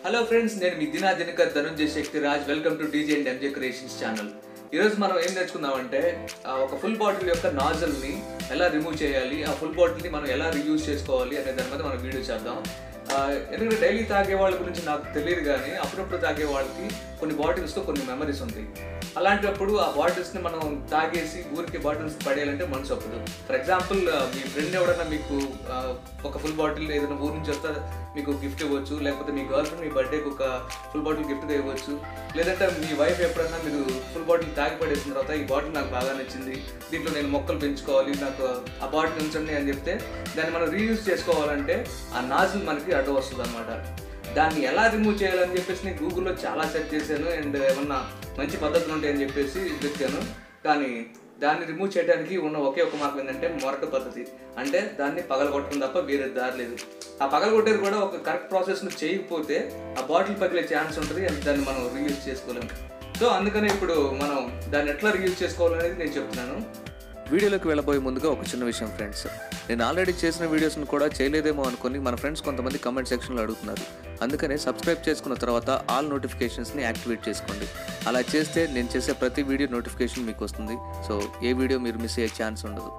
hello friends నేను మీ Dina Dinakar Dhanunjay Shakti Raj welcome to DJ and MJ creations channel ఈరోజు మనం ఏం నేర్చుకుందామంటే ఆ ఒక ఫుల్ బాటిల్ యొక్క నాజల్ని ఎలా రిమూవ్ చేయాలి ఆ ఫుల్ బాటిల్ని మనం ఎలా రియూజ్ చేసుకోవాలి అనే దాని మీద మనం వీడియో చేద్దాం ఆ, ఎందుకంటే డైలీ తాగే వాళ్ళ గురించి నాకు తెలియదు కానీ అప్పుడప్పుడు తాగే వాళ్ళకి కొన్ని బాటిల్స్తో కొన్ని మెమరీస్ ఉంటాయి అలాంటప్పుడు ఆ బాటిల్స్ని మనం తాగేసి ఊరికి బాటిల్స్ పడేయాలంటే మనసు ఒప్పదు ఫర్ ఎగ్జాంపుల్ మీ ఫ్రెండ్ ఎవడన్నా మీకు ఆ, ఒక ఫుల్ బాటిల్ ఏదైనా ఊరు నుంచి వస్తే మీకు గిఫ్ట్ ఇవ్వచ్చు లేకపోతే మీ గర్ల్ ఫ్రెండ్ మీ బర్త్డేకి ఒక ఫుల్ బాటిల్ గిఫ్ట్గా ఇవ్వచ్చు లేదంటే మీ వైఫ్ ఎప్పుడన్నా మీరు ఫుల్ బాటిల్ తాగి పడేసిన తర్వాత ఈ బాటిల్ నాకు బాగా నచ్చింది దీంట్లో నేను మొక్కలు పెంచుకోవాలి నాకు ఆ బాటిల్ ఉంచండి అని చెప్తే దాన్ని మనం రీయూజ్ చేసుకోవాలంటే ఆ నాజిల్ మనకి అడ్డు వస్తుంది అనమాట దాన్ని ఎలా రిమూవ్ చేయాలని చెప్పేసి నేను గూగుల్లో చాలా సెర్చ్ చేశాను అండ్ ఏమన్నా మంచి పద్ధతులు ఉంటాయని చెప్పేసి వెతికాను కానీ దాన్ని రిమూవ్ చేయడానికి ఉన్న ఒకే ఒక మార్గం ఏంటంటే మొరటు పద్ధతి అంటే దాన్ని పగలగొట్టడం తప్ప వేరే దారి లేదు ఆ పగలగొట్టేది కూడా ఒక కరెక్ట్ ప్రాసెస్ను చేయకపోతే ఆ బాటిల్ పగిలే ఛాన్స్ ఉంటుంది అండ్ దాన్ని మనం రీయూజ్ చేసుకోలేము సో అందుకనే ఇప్పుడు మనం దాన్ని ఎట్లా రీయూజ్ చేసుకోవాలనేది నేను చెప్తున్నాను వీడియోలోకి వెళ్ళబోయే ముందుగా ఒక చిన్న విషయం ఫ్రెండ్స్ నేను ఆల్రెడీ చేసిన వీడియోస్ని కూడా చేయలేదేమో అనుకుని మన ఫ్రెండ్స్ కొంతమంది కమెంట్ సెక్షన్లో అడుగుతున్నారు అందుకనే సబ్స్క్రైబ్ చేసుకున్న తర్వాత ఆల్ నోటిఫికేషన్స్ని యాక్టివేట్ చేసుకోండి అలా చేస్తే నేను చేసే ప్రతి వీడియో నోటిఫికేషన్ మీకు వస్తుంది సో ఏ వీడియో మీరు మిస్ అయ్యే ఛాన్స్ ఉండదు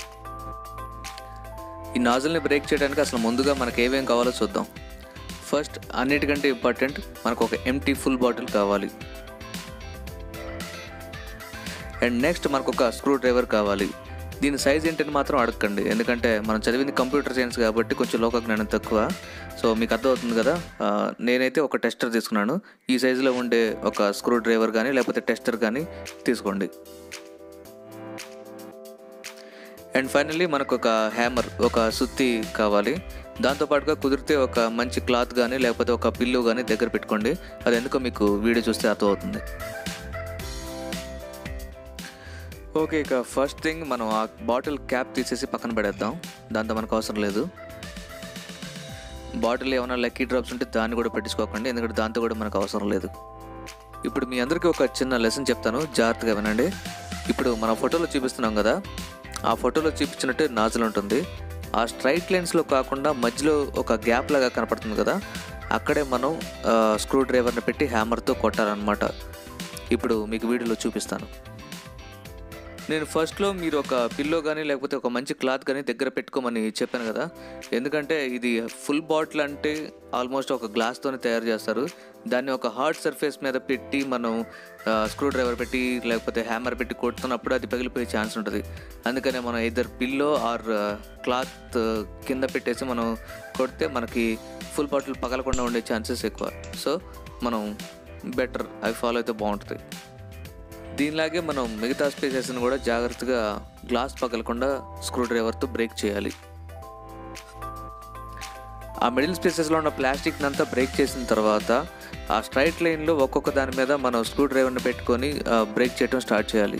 ఈ నాజల్ని బ్రేక్ చేయడానికి అసలు ముందుగా మనకు ఏమేం కావాలో చూద్దాం ఫస్ట్ అన్నిటికంటే ఇంపార్టెంట్ మనకు ఒక ఎంటీ ఫుల్ బాటిల్ కావాలి అండ్ నెక్స్ట్ మనకు ఒక స్క్రూ డ్రైవర్ కావాలి దీని సైజ్ ఏంటని మాత్రం అడగండి ఎందుకంటే మనం చదివింది కంప్యూటర్ సైన్స్ కాబట్టి కొంచెం లోక జ్ఞానం తక్కువ సో మీకు అర్థమవుతుంది కదా ఆ, నేనైతే ఒక టెస్టర్ తీసుకున్నాను ఈ సైజులో ఉండే ఒక స్క్రూ డ్రైవర్ కానీ లేకపోతే టెస్టర్ కానీ తీసుకోండి అండ్ ఫైనల్లీ మనకు ఒక హ్యామర్ ఒక సుత్తి కావాలి దాంతోపాటుగా కుదిరితే ఒక మంచి క్లాత్ కానీ లేకపోతే ఒక పిల్లు కానీ దగ్గర పెట్టుకోండి అది ఎందుకో మీకు వీడియో చూస్తే అర్థమవుతుంది ఓకే ఇక ఫస్ట్ థింగ్ మనం ఆ బాటిల్ క్యాప్ తీసేసి పక్కన పెడేద్దాం దాంతో మనకు అవసరం లేదు బాటిల్ ఏమైనా లక్కీ డ్రాప్స్ ఉంటే దాన్ని కూడా పెట్టించుకోకండి ఎందుకంటే దాంతో కూడా మనకు అవసరం లేదు ఇప్పుడు మీ అందరికీ ఒక చిన్న లెసన్ చెప్తాను జాగ్రత్తగా వినండి ఇప్పుడు మన ఫోటోలో చూపిస్తున్నాం కదా ఆ ఫోటోలో చూపించినట్టు నాజులు ఉంటుంది ఆ స్ట్రైట్ లైన్స్లో కాకుండా మధ్యలో ఒక గ్యాప్ లాగా కనపడుతుంది కదా అక్కడే మనం స్క్రూ డ్రైవర్ని పెట్టి హ్యామర్తో కొట్టాలన్నమాట ఇప్పుడు మీకు వీడియోలో చూపిస్తాను నేను ఫస్ట్లో మీరు ఒక పిల్లో కానీ లేకపోతే ఒక మంచి క్లాత్ కానీ దగ్గర పెట్టుకోమని చెప్పాను కదా ఎందుకంటే ఇది ఫుల్ బాటిల్ అంటే ఆల్మోస్ట్ ఒక గ్లాస్తోనే తయారు చేస్తారు దాన్ని ఒక హార్డ్ సర్ఫేస్ మీద పెట్టి మనం స్క్రూ డ్రైవర్ పెట్టి లేకపోతే హ్యామర్ పెట్టి కొడుతున్నప్పుడు అది పగిలిపోయే ఛాన్స్ ఉంటుంది అందుకనే మనం ఇద్దరు పిల్లో ఆర్ క్లాత్ కింద పెట్టేసి మనం కొడితే మనకి ఫుల్ బాటిల్ పగలకుండా ఉండే ఛాన్సెస్ ఎక్కువ సో మనం బెటర్ అవి ఫాలో అయితే బాగుంటుంది దీనిలాగే మనం మిగతా స్పేసెస్ని కూడా జాగ్రత్తగా గ్లాస్ పగలకుండా స్క్రూ డ్రైవర్తో బ్రేక్ చేయాలి ఆ మిడిల్ స్పేసెస్లో ఉన్న ప్లాస్టిక్ అంతా బ్రేక్ చేసిన తర్వాత ఆ స్ట్రైట్ లైన్లో ఒక్కొక్క దాని మీద మనం స్క్రూ డ్రైవర్ని పెట్టుకొని బ్రేక్ చేయడం స్టార్ట్ చేయాలి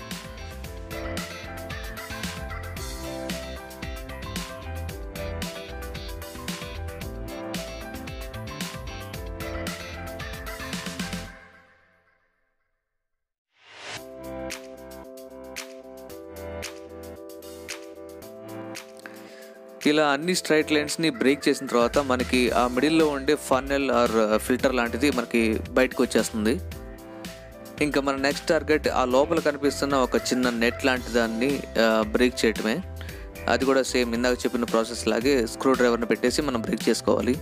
ఇలా అన్ని స్ట్రైట్ లైన్స్ని బ్రేక్ చేసిన తర్వాత మనకి ఆ మిడిల్లో ఉండే ఫన్నెల్ ఆర్ ఫిల్టర్ లాంటిది మనకి బయటకు వచ్చేస్తుంది ఇంకా మన నెక్స్ట్ టార్గెట్ ఆ లోపల కనిపిస్తున్న ఒక చిన్న నెట్ లాంటి దాన్ని బ్రేక్ చేయటమే అది కూడా సేమ్ ఇందాక చెప్పిన ప్రాసెస్ లాగే స్క్రూ డ్రైవర్ని పెట్టేసి మనం బ్రేక్ చేసుకోవాలి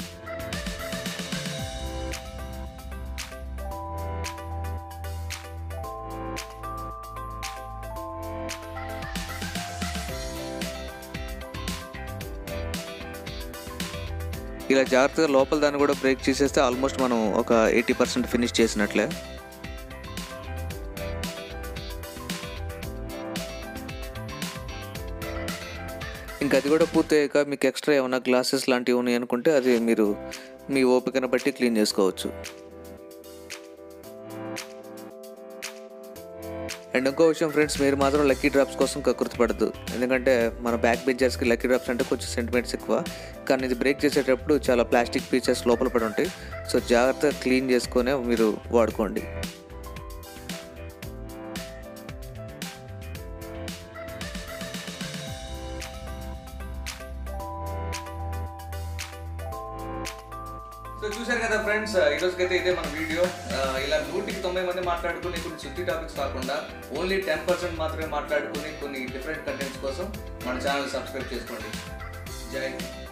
ఇలా జాగ్రత్తగా లోపల దాన్ని కూడా బ్రేక్ చేసేస్తే ఆల్మోస్ట్ మనం ఒక ఎయిటీ పర్సెంట్ ఫినిష్ చేసినట్లే ఇంకా అది కూడా పూర్తయ్యాక మీకు ఎక్స్ట్రా ఏమైనా గ్లాసెస్ లాంటివి ఉన్నాయి అనుకుంటే అది మీరు మీ ఓపికను బట్టి క్లీన్ చేసుకోవచ్చు అండ్ ఇంకో విషయం ఫ్రెండ్స్ మీరు మాత్రం లక్కీ డ్రాప్స్ కోసం కకృతిపడద్దు ఎందుకంటే మన బ్యాక్ బెంచర్స్కి లక్కీ డ్రాప్స్ అంటే కొంచెం సెంటిమెంట్స్ ఎక్కువ కానీ ఇది బ్రేక్ చేసేటప్పుడు చాలా ప్లాస్టిక్ పీసెస్ లోపల పడి ఉంటాయి సో జాగ్రత్తగా క్లీన్ చేసుకునే మీరు వాడుకోండి సో చూశారు కదా ఫ్రెండ్స్ ఈ రోజుకైతే ఇదే మన వీడియో ఆ, ఇలా నూటికి తొంభై మంది మాట్లాడుకుని కొన్ని సుత్తి టాపిక్స్ కాకుండా ఓన్లీ టెన్ పర్సెంట్ మాత్రమే మాట్లాడుకుని కొన్ని డిఫరెంట్ కంటెంట్స్ కోసం మన ఛానల్ సబ్స్క్రైబ్ చేసుకోండి జై హింద్